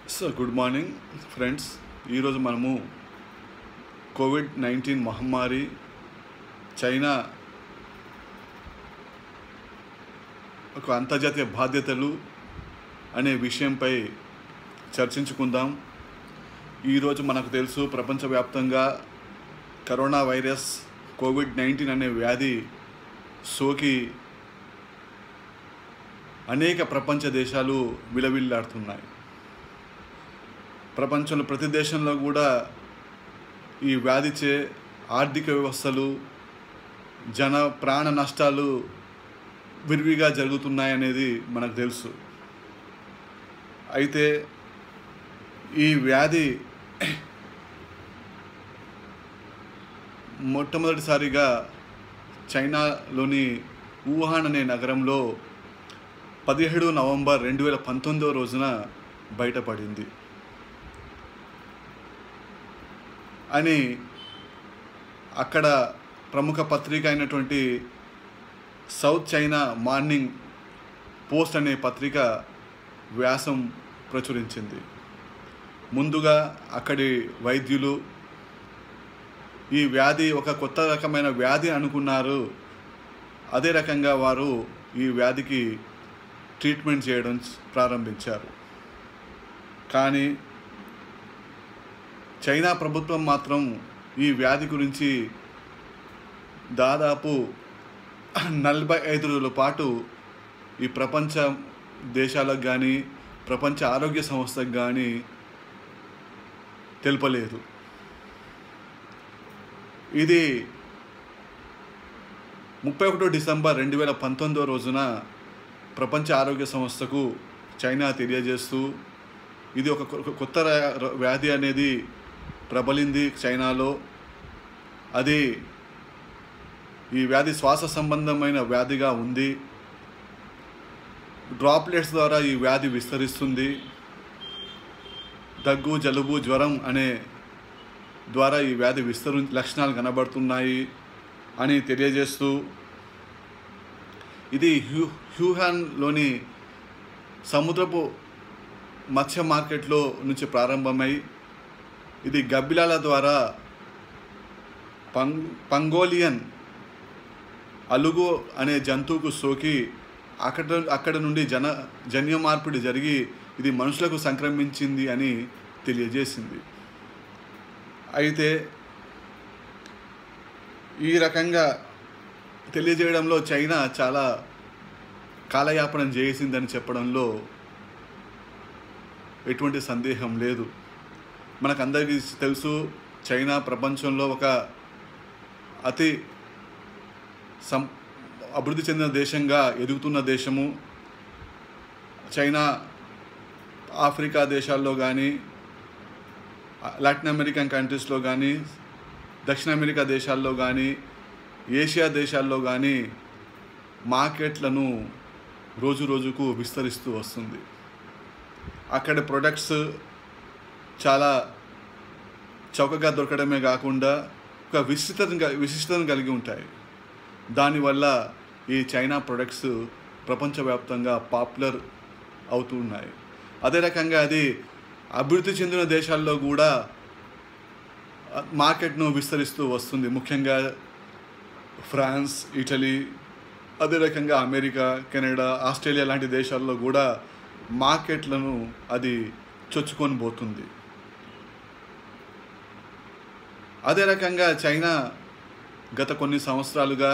so good morning friends ఈరోజు మనము Covid nineteen మహమ్మారి చైనా ఒక అంతర్జాతీయ బాధ్యతలు అనే విషయంపై చర్చించుకుందాం ఈరోజు మనకు తెలుసు ప్రపంచవ్యాప్తంగా కరోనా వైరస్ కోవిడ్ నైన్టీన్ అనే వ్యాధి సోకి అనేక ప్రపంచ దేశాలు విలవిల్లాడుతున్నాయి ప్రపంచంలో ప్రతి దేశంలో కూడా ఈ వ్యాధిచే ఆర్థిక వ్యవస్థలు జన ప్రాణ నష్టాలు విరివిగా జరుగుతున్నాయనేది మనకు తెలుసు అయితే ఈ వ్యాధి మొట్టమొదటిసారిగా చైనాలోని వుహాన్ అనే నగరంలో పదిహేడు నవంబర్ రెండు వేల పంతొమ్మిదవ రోజున బయటపడింది అని అక్కడ ప్రముఖ పత్రిక అయినటువంటి సౌత్ చైనా మార్నింగ్ పోస్ట్ అనే పత్రిక వ్యాసం ప్రచురించింది ముందుగా అక్కడి వైద్యులు ఈ వ్యాధి ఒక కొత్త రకమైన వ్యాధి అనుకున్నారు అదే రకంగా వారు ఈ వ్యాధికి ట్రీట్మెంట్ చేయడం ప్రారంభించారు కానీ చైనా ప్రభుత్వం మాత్రం ఈ వ్యాధి గురించి దాదాపు నలభై ఐదు రోజుల పాటు ఈ ప్రపంచ దేశాలకు కానీ ప్రపంచ ఆరోగ్య సంస్థకు కానీ తెలుపలేదు ఇది ముప్పై ఒకటో డిసెంబర్ రెండు వేల పంతొమ్మిదో రోజున ప్రపంచ ఆరోగ్య సంస్థకు చైనా తెలియజేస్తూ ఇది ఒక కొ- కొత్త ర- వ్యాధి అనేది ప్రబలింది చైనాలో అది ఈ వ్యాధి శ్వాస సంబంధమైన వ్యాధిగా ఉంది డ్రాప్లెట్స్ ద్వారా ఈ వ్యాధి విస్తరిస్తుంది దగ్గు జలుబు జ్వరం అనే ద్వారా ఈ వ్యాధి విస్తరు లక్షణాలు కనబడుతున్నాయి అని తెలియజేస్తూ ఇది హ్యూ హ్యూహాన్లోని సముద్రపు మత్స్య మార్కెట్లో నుంచి ప్రారంభమై ఇది గబ్బిలాల ద్వారా పంగ్ పంగోలియన్ అలుగు అనే జంతువుకు సోకి అక్కడ అక్కడ నుండి జన జన్యు మార్పిడి జరిగి ఇది మనుషులకు సంక్రమించింది అని తెలియజేసింది అయితే ఈ రకంగా తెలియజేయడంలో చైనా చాలా కాలయాపనం చేసిందని చెప్పడంలో ఎటువంటి సందేహం లేదు మనకందరికీ తెలుసు చైనా ప్రపంచంలో ఒక అతి సం అభివృద్ధి చెందిన దేశంగా ఎదుగుతున్న దేశము చైనా ఆఫ్రికా దేశాల్లో కానీ లాటిన్ అమెరికన్ కంట్రీస్లో కానీ దక్షిణ అమెరికా దేశాల్లో కానీ ఏషియా దేశాల్లో కానీ మార్కెట్లను రోజు రోజుకు విస్తరిస్తూ వస్తుంది అక్కడ ప్రొడక్ట్స్ చాలా చౌకగా దొరకడమే కాకుండా ఒక విశిష్టతను క- విశిష్టతను కలిగి ఉంటాయి దానివల్ల ఈ చైనా ప్రొడక్ట్స్ ప్రపంచవ్యాప్తంగా పాపులర్ అవుతున్నాయి అదే రకంగా అది అభివృద్ధి చెందిన దేశాల్లో కూడా ఆ, మార్కెట్ను విస్తరిస్తూ వస్తుంది ముఖ్యంగా ఫ్రాన్స్ ఇటలీ అదే రకంగా అమెరికా కెనడా ఆస్ట్రేలియా లాంటి దేశాల్లో కూడా మార్కెట్లను అది చొచ్చుకొని పోతుంది అదే రకంగా చైనా గత కొన్ని సంవత్సరాలుగా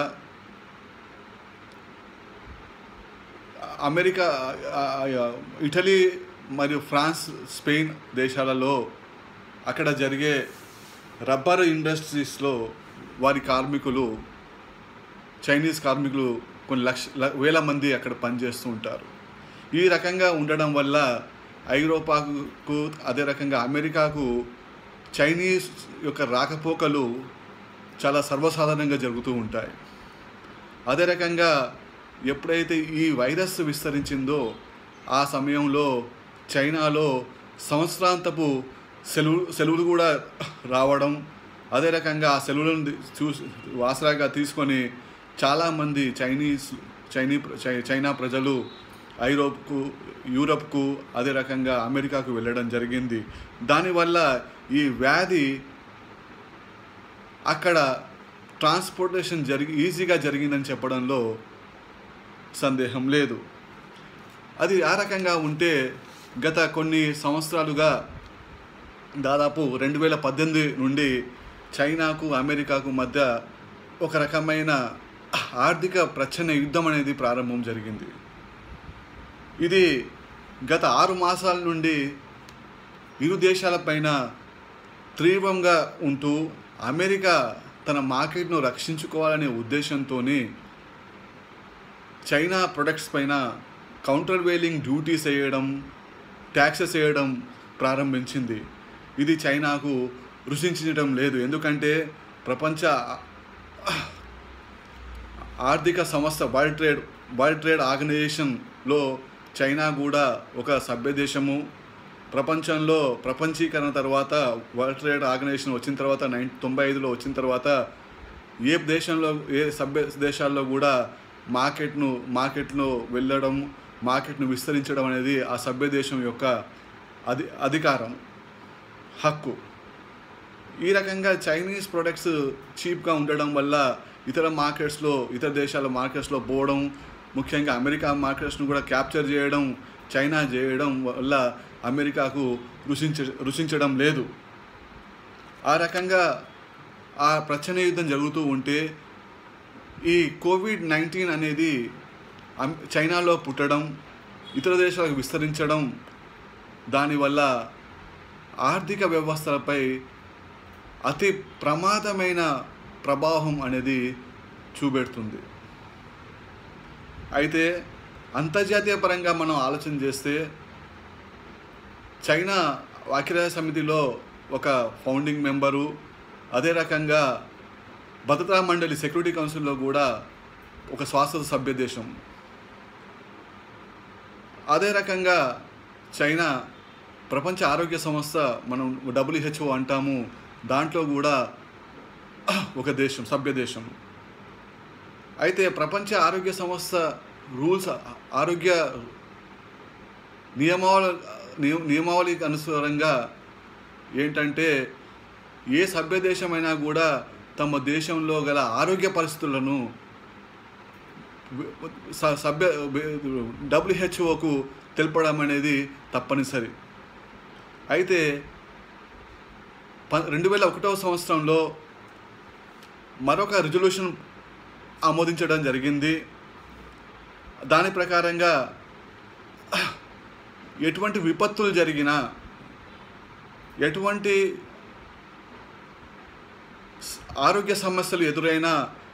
అమెరికా ఆ, ఆ, ఇటలీ మరియు ఫ్రాన్స్ స్పెయిన్ దేశాలలో అక్కడ జరిగే రబ్బర్ ఇండస్ట్రీస్లో వారి కార్మికులు చైనీస్ కార్మికులు కొన్ని లక్ష ల- వేల మంది అక్కడ పనిచేస్తూ ఉంటారు ఈ రకంగా ఉండడం వల్ల ఐరోపాకు అదే రకంగా అమెరికాకు చైనీస్ యొక్క రాకపోకలు చాలా సర్వసాధారణంగా జరుగుతూ ఉంటాయి అదే రకంగా ఎప్పుడైతే ఈ వైరస్ విస్తరించిందో ఆ సమయంలో చైనాలో సంవత్సరాంతపు సెలవు సెలవులు కూడా రావడం అదే రకంగా ఆ సెలవులను ది- చూసి ఆసరాగా తీసుకొని చాలామంది చైనీస్ చైనీ ప్ర- చై- చైనా ప్రజలు ఐరోప్కు యూరప్కు అదే రకంగా అమెరికాకు వెళ్ళడం జరిగింది దానివల్ల ఈ వ్యాధి అక్కడ ట్రాన్స్పోర్టేషన్ జరిగి ఈజీగా జరిగిందని చెప్పడంలో సందేహం లేదు అది ఆ రకంగా ఉంటే గత కొన్ని సంవత్సరాలుగా దాదాపు రెండు వేల పద్దెనిమిది నుండి చైనాకు అమెరికాకు మధ్య ఒక రకమైన ఆర్థిక ప్రచ్ఛన్న యుద్ధం అనేది ప్రారంభం జరిగింది ఇది గత ఆరు మాసాల నుండి ఇరు దేశాలపైన తీవ్రంగా ఉంటూ అమెరికా తన మార్కెట్ను రక్షించుకోవాలనే ఉద్దేశంతో చైనా ప్రొడక్ట్స్ పైన కౌంటర్ వేలింగ్ డ్యూటీస్ వేయడం ట్యాక్సెస్ వేయడం ప్రారంభించింది ఇది చైనాకు రుచించడం లేదు ఎందుకంటే ప్రపంచ ఆర్థిక సంస్థ వరల్డ్ ట్రేడ్ వరల్డ్ ట్రేడ్ ఆర్గనైజేషన్లో చైనా కూడా ఒక సభ్య దేశము ప్రపంచంలో ప్రపంచీకరణ తర్వాత వరల్డ్ ట్రేడ్ ఆర్గనైజేషన్ వచ్చిన తర్వాత నైన్ తొంభై ఐదులో వచ్చిన తర్వాత ఏ దేశంలో ఏ సభ్య దేశాల్లో కూడా మార్కెట్ను మార్కెట్ను వెళ్ళడం మార్కెట్ను విస్తరించడం అనేది ఆ సభ్య దేశం యొక్క అధి అధికారం హక్కు ఈ రకంగా చైనీస్ ప్రొడక్ట్స్ చీప్గా ఉండడం వల్ల ఇతర మార్కెట్స్లో ఇతర దేశాల మార్కెట్స్లో పోవడం ముఖ్యంగా అమెరికా మార్కెట్స్ను కూడా క్యాప్చర్ చేయడం చైనా చేయడం వల్ల అమెరికాకు రుచించ రుచించడం లేదు ఆ రకంగా ఆ ప్రచన యుద్ధం జరుగుతూ ఉంటే ఈ కోవిడ్ నైన్టీన్ అనేది అమ్- చైనాలో పుట్టడం ఇతర దేశాలకు విస్తరించడం దానివల్ల ఆర్థిక వ్యవస్థలపై అతి ప్రమాదమైన ప్రభావం అనేది చూపెడుతుంది అయితే అంతర్జాతీయ పరంగా మనం ఆలోచన చేస్తే చైనా ఐక్యరాజ్య సమితిలో ఒక ఫౌండింగ్ మెంబరు అదే రకంగా భద్రతా మండలి సెక్యూరిటీ కౌన్సిల్లో కూడా ఒక శాశ్వత సభ్య దేశం అదే రకంగా చైనా ప్రపంచ ఆరోగ్య సంస్థ మనం డబ్ల్యూహెచ్ఓ అంటాము దాంట్లో కూడా ఒక దేశం సభ్య దేశం అయితే ప్రపంచ ఆరోగ్య సంస్థ రూల్స్ ఆరోగ్య నియమావళ నియ- నియమావళికి అనుసారంగా ఏంటంటే ఏ సభ్య దేశమైనా కూడా తమ దేశంలో గల ఆరోగ్య పరిస్థితులను స- సభ్య డబ్ల్యూహెచ్ఓకు తెలపడం అనేది తప్పనిసరి అయితే ప రెండు వేల ఒకటవ సంవత్సరంలో మరొక రిజల్యూషన్ ఆమోదించడం జరిగింది దాని ప్రకారంగా ఎటువంటి విపత్తులు జరిగినా ఎటువంటి స- ఆరోగ్య సమస్యలు ఎదురైనా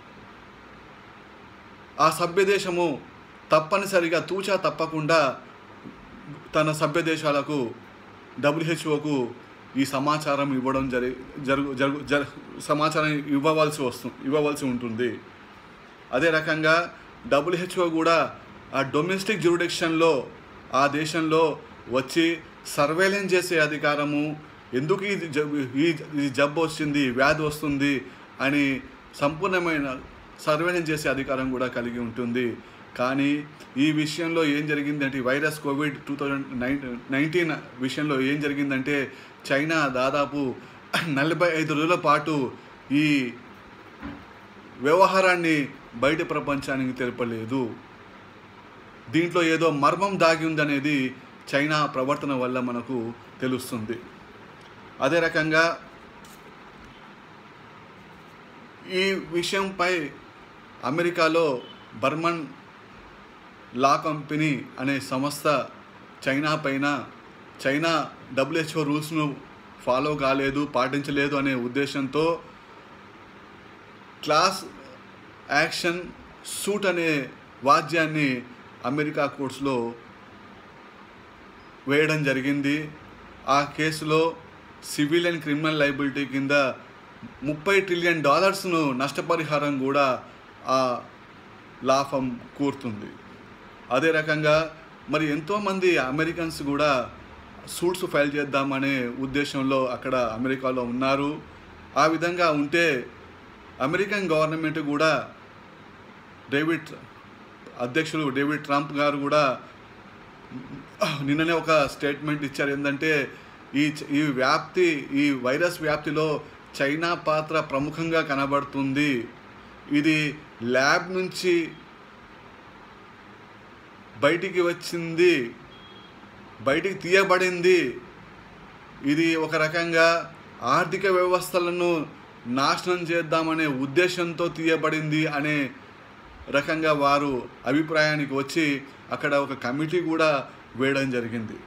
ఆ సభ్య దేశము తప్పనిసరిగా తూచా తప్పకుండా తన సభ్య దేశాలకు డబ్ల్యూహెచ్ఓకు ఈ సమాచారం ఇవ్వడం జరి జరుగు జరుగు జర సమాచారం ఇవ్వవలసి వస్తు ఇవ్వవలసి ఉంటుంది అదే రకంగా డబ్ల్యూహెచ్ఓ కూడా ఆ డొమెస్టిక్ జ్యూరిడిక్షన్లో ఆ దేశంలో వచ్చి సర్వేలెన్స్ చేసే అధికారము ఎందుకు ఇది జబ్బు ఈ ఈ జబ్బు వచ్చింది వ్యాధి వస్తుంది అని సంపూర్ణమైన సర్వేలెన్స్ చేసే అధికారం కూడా కలిగి ఉంటుంది కానీ ఈ విషయంలో ఏం జరిగిందంటే ఈ virus covid two thousand nine nineteen విషయంలో ఏం జరిగిందంటే చైనా దాదాపు నలభై ఐదు రోజుల పాటు ఈ వ్యవహారాన్ని బయట ప్రపంచానికి తెలపలేదు దీంట్లో ఏదో మర్మం దాగి ఉందనేది చైనా ప్రవర్తన వల్ల మనకు తెలుస్తుంది అదే రకంగా ఈ విషయంపై అమెరికాలో బర్మన్ లా కంపెనీ అనే సంస్థ చైనా పైన చైనా డబ్ల్యూహెచ్ఓ రూల్స్ను ఫాలో కాలేదు పాటించలేదు అనే ఉద్దేశంతో క్లాస్ యాక్షన్ సూట్ అనే వాద్యాన్ని అమెరికా కోర్ట్స్లో వేయడం జరిగింది ఆ కేసులో సివిల్ అండ్ క్రిమినల్ లైబిలిటీ కింద ముప్పై ట్రిలియన్ డాలర్స్ను నష్టపరిహారం కూడా ఆ లా ఫర్మ్ కోరుతుంది అదే రకంగా మరి ఎంతోమంది అమెరికన్స్ కూడా సూట్స్ ఫైల్ చేద్దామనే ఉద్దేశంలో అక్కడ అమెరికాలో ఉన్నారు ఆ విధంగా ఉంటే అమెరికన్ గవర్నమెంట్ కూడా డేవిడ్ అధ్యక్షులు డేవిడ్ ట్రంప్ గారు కూడా నిన్ననే ఒక స్టేట్మెంట్ ఇచ్చారు ఏంటంటే ఈ చ- ఈ వ్యాప్తి ఈ వైరస్ వ్యాప్తిలో చైనా పాత్ర ప్రముఖంగా కనబడుతుంది ఇది ల్యాబ్ నుంచి బయటికి వచ్చింది బయటికి తీయబడింది ఇది ఒక రకంగా ఆర్థిక వ్యవస్థలను నాశనం చేద్దామనే ఉద్దేశంతో తీయబడింది అనే రకంగా వారు అభిప్రాయానికి వచ్చి అక్కడ ఒక కమిటీ కూడా వేయడం జరిగింది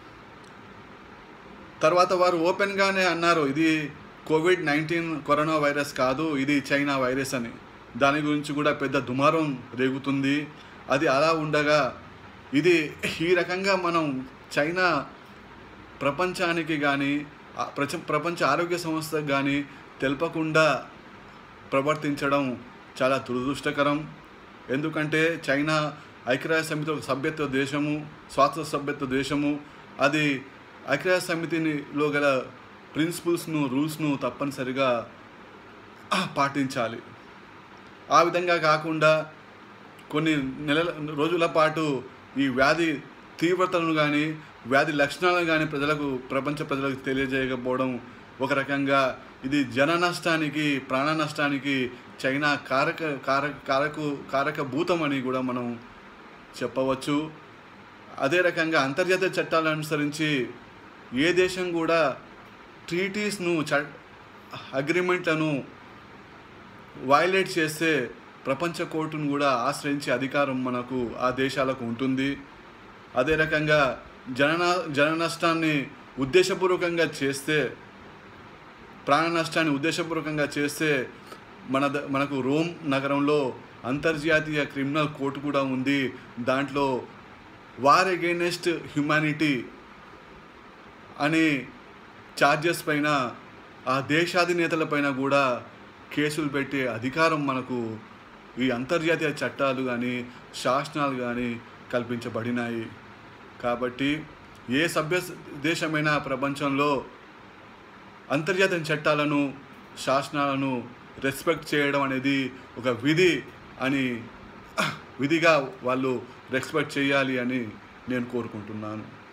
తర్వాత వారు ఓపెన్గానే అన్నారు ఇది కోవిడ్ నైన్టీన్ కరోనా వైరస్ కాదు ఇది చైనా వైరస్ అని దాని గురించి కూడా పెద్ద దుమారం రేగుతుంది అది అలా ఉండగా ఇది ఈ రకంగా మనం చైనా ప్రపంచానికి కానీ ప్రపంచ ప్రపంచ ఆరోగ్య సంస్థకు కానీ తెలపకుండా ప్రవర్తించడం చాలా దురదృష్టకరం ఎందుకంటే చైనా ఐక్యరాజ్య సమితి ఒక సభ్యత్వ దేశము స్వాతంత్ర సభ్యత్వ దేశము అది ఐక్యరాజ్య సమితినిలో గల ప్రిన్సిపల్స్ను రూల్స్ను తప్పనిసరిగా పాటించాలి ఆ విధంగా కాకుండా కొన్ని నెలల రోజుల పాటు ఈ వ్యాధి తీవ్రతను కానీ వ్యాధి లక్షణాలను కానీ ప్రజలకు ప్రపంచ ప్రజలకు తెలియజేయకపోవడం ఒక రకంగా ఇది జన నష్టానికి ప్రాణ నష్టానికి చైనా కారక కారక కారకు కారక భూతమని కూడా మనం చెప్పవచ్చు అదే రకంగా అంతర్జాతీయ చట్టాలను అనుసరించి ఏ దేశం కూడా ట్రీటీస్ను చ అగ్రిమెంట్లను వైలేట్ చేస్తే ప్రపంచ కోర్టును కూడా ఆశ్రయించే అధికారం మనకు ఆ దేశాలకు ఉంటుంది అదే రకంగా జన జన నష్టాన్ని ఉద్దేశపూర్వకంగా చేస్తే ప్రాణ నష్టాన్ని ఉద్దేశపూర్వకంగా చేస్తే మన ద- మనకు రోమ్ నగరంలో అంతర్జాతీయ క్రిమినల్ కోర్టు కూడా ఉంది దాంట్లో వార్ అగైనెస్ట్ హ్యుమానిటీ అనే ఛార్జెస్ పైన ఆ దేశాధినేతల పైన కూడా కేసులు పెట్టే అధికారం మనకు ఈ అంతర్జాతీయ చట్టాలు కానీ శాసనాలు కానీ కల్పించబడినాయి కాబట్టి ఏ సభ్య దేశమైనా ప్రపంచంలో అంతర్జాతీయ చట్టాలను శాసనాలను రెస్పెక్ట్ చేయడం అనేది ఒక విధి అని విధిగా వాళ్ళు రెస్పెక్ట్ చేయాలి అని నేను కోరుకుంటున్నాను